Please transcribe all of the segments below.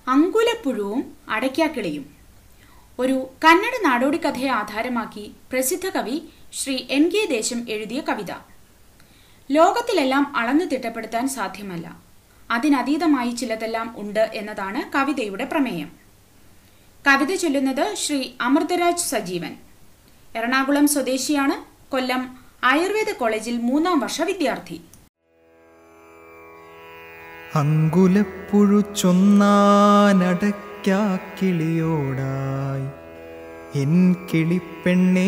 അങ്കുലപ്പുഴുവും അടയ്ക്കാക്കിളിയും ഒരു കന്നഡ നാടോടി കഥയെ ആധാരമാക്കി പ്രസിദ്ധ കവി ശ്രീ എൻ കെ ദേശം എഴുതിയ കവിത ലോകത്തിലെല്ലാം അളന്നു തിട്ടപ്പെടുത്താൻ സാധ്യമല്ല അതിനതീതമായി ചിലതെല്ലാം ഉണ്ട് എന്നതാണ് കവിതയുടെ പ്രമേയം കവിത ചൊല്ലുന്നത് ശ്രീ അമൃതരാജ് സജീവൻ എറണാകുളം സ്വദേശിയാണ് കൊല്ലം ആയുർവേദ കോളേജിൽ മൂന്നാം വർഷ വിദ്യാർത്ഥി അങ്കുലപ്പുഴു ചൊന്നാനടയ്ക്കാക്കിളിയോടായി എൻ കിളിപ്പെണ്ണേ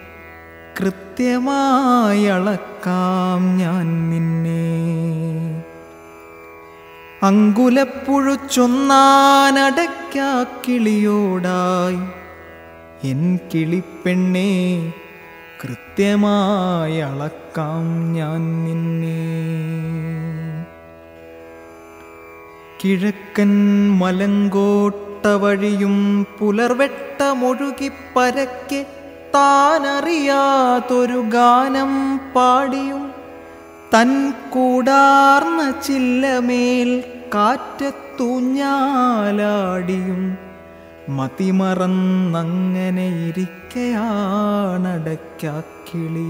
കൃത്യമായി അളക്കാം ഞാൻ നിന്നെ അങ്കുലപ്പുഴു ചൊന്നാനടയ്ക്കാക്കിളിയോടായി എൻ കിളിപ്പെണ്ണേ കൃത്യമായി അളക്കാം ഞാൻ നിന്നെ കിഴക്കൻ മലങ്കോട്ട വഴിയും പുലർവെട്ടമൊഴുകി പരക്കെ താനറിയാതൊരു ഗാനം പാടിയും തൻ കൂടാർന്ന ചില്ലമേൽ കാറ്റത്തൂഞ്ഞാലാടിയും മതിമറന്നങ്ങനെ ഇരിക്കയാണടയ്ക്കാക്കിളി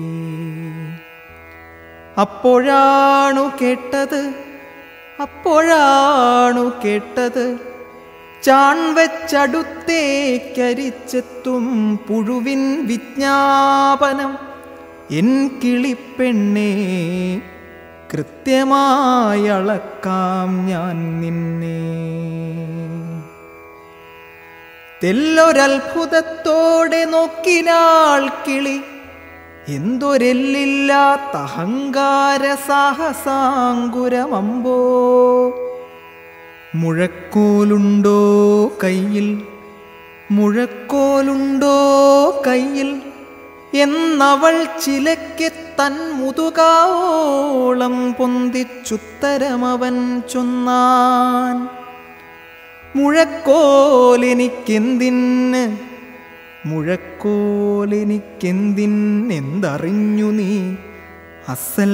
അപ്പോഴാണു കേട്ടത് അപ്പോഴാണു കേട്ടത് ചാൺ വെച്ചടുത്തേക്കരിച്ചെത്തും പുഴുവിൻ വിജ്ഞാപനം എൻ കിളിപ്പെണ്ണേ കൃത്യമായി അളക്കാം ഞാൻ നിന്നെ തെല്ലൊരത്ഭുതത്തോടെ നോക്കിനാൾ കിളി എന്തൊരെല്ലില്ലാത്ത അഹങ്കാര സാഹസാങ്കുരമമ്പോ മുഴക്കോലുണ്ടോ കയ്യിൽ മുഴക്കോലുണ്ടോ കയ്യിൽ എന്നവൾ ചിലയ്ക്ക് തൻ മുതുകാവോളം പൊന്തിച്ചുത്തരമവൻ ചൊന്നാൻ മുഴക്കോലെനിക്കെന്തിന് മുഴക്കോലെനിക്കെന്തിനെന്തറിഞ്ഞു നീ അസൽ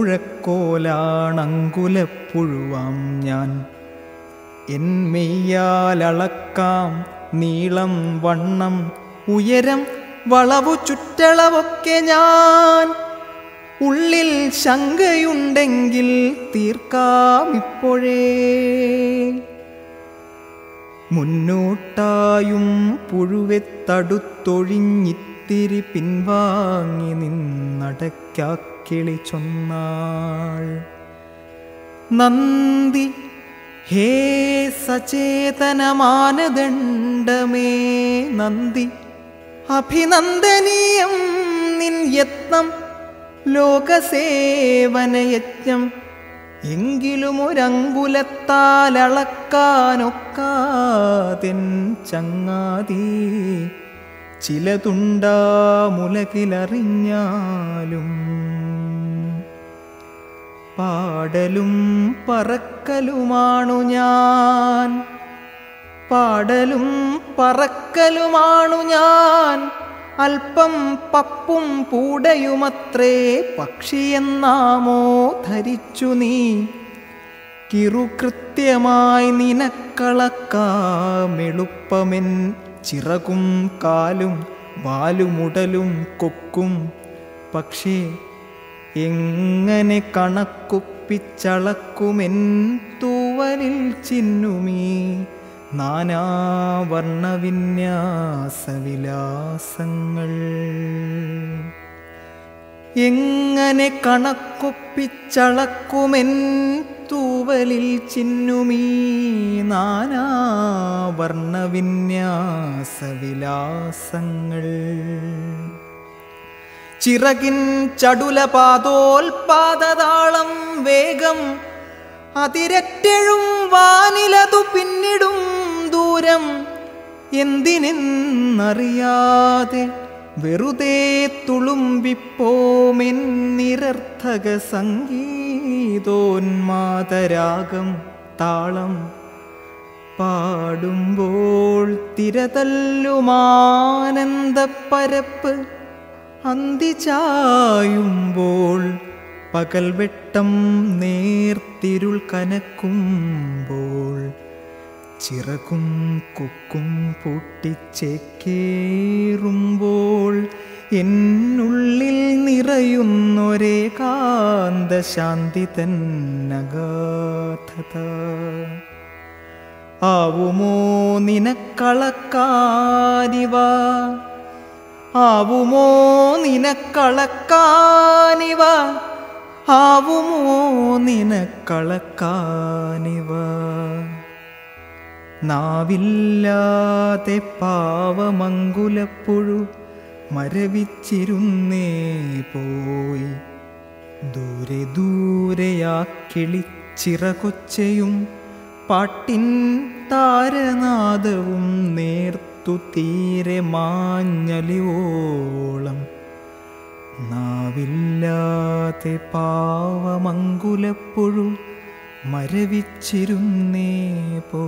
മുഴക്കോലാണങ്കുലപ്പുഴുവാം ഞാൻ എൻ മെയ്യാലളക്കാം നീളം വണ്ണം ഉയരം വളവു ചുറ്റളവൊക്കെ ഞാൻ ഉള്ളിൽ ശങ്കയുണ്ടെങ്കിൽ തീർക്കാം ഇപ്പോഴേ മുന്നോട്ടായും പുഴുവെ തടുത്തൊഴിഞ്ഞിത്തിരി പിൻവാങ്ങി നിന്നടയ്ക്കാക്കിളി ചൊന്നാൾ നന്ദി ഹേ സചേതനമാനദണ്ഡമേ നന്ദി അഭിനന്ദനീയം നിൻ യത്നം ലോകസേവനയജ്ഞം എങ്കിലും ഒരങ്കുലത്താലളക്കാനൊക്കാതെൻ ചങ്ങാതി ചിലതുണ്ടാ മുലകിലറിഞ്ഞാലും പാടലും പറക്കലുമാണു ഞാൻ പാടലും പറക്കലുമാണു ഞാൻ അല്പം പപ്പും പൂടയുമത്രേ പക്ഷിയെന്നാമോ ധരിച്ചു നീ കിറുകൃത്യമായി നിനക്കളക്കാമെളുപ്പമെൻ ചിറകും കാലും വാലുമുടലും കൊക്കും പക്ഷേ എങ്ങനെ കണക്കുപ്പിച്ചളക്കുമെൻ തൂവലിൽ ചിന്നുമീ നാനാവർണവിന്യാസവിലാസങ്ങൾ എങ്ങനെ കണക്കൊപ്പിച്ചളക്കുമെൻ തൂവലിൽ ചിന്നുമീ നാനാവർണവിന്യാസവിലാസങ്ങൾ ചിറകിൻ ചടുലപാദോൽപാദതാളം വേഗം അതിരറ്റെഴും വാനിലതു പിന്നിടും ദൂരം എന്തിനെന്നറിയാതെ വെറുതെ തുളുമ്പിപ്പോമെൻ നിരർത്ഥക സംഗീതോന്മാതരാഗം താളം പാടുമ്പോൾ തിരതല്ലുമാനന്ദപ്പരപ്പ് അന്തി ചായുമ്പോൾ പകൽവെട്ടം നേർത്തിരുൾ കനക്കുമ്പോൾ ചിറകും കൊക്കും പൊട്ടിച്ചേക്കേറുമ്പോൾ എന്നുള്ളിൽ നിറയുന്നൊരേ കാന്തശാന്തി തന്നഗാധത ആവുമോ നിനക്കളക്കാനിവ ആവുമോ നിനക്കളക്കാനിവ ആവുമോ നിനക്കളക്കാനിവ നാവില്ലാതെ പാവമങ്കുലപ്പുഴു മരവിച്ചിരുന്നേ പോയി ദൂരെ ദൂരെയാ കിളിച്ചിറകൊച്ചയും പാട്ടിൻ താരനാദവും നേർത്തു തീരെ മാഞ്ഞലിവോളം നാവില്ലാതെ പാവമങ്കുലപ്പുഴു മരവിച്ചിരുന്നേ പോ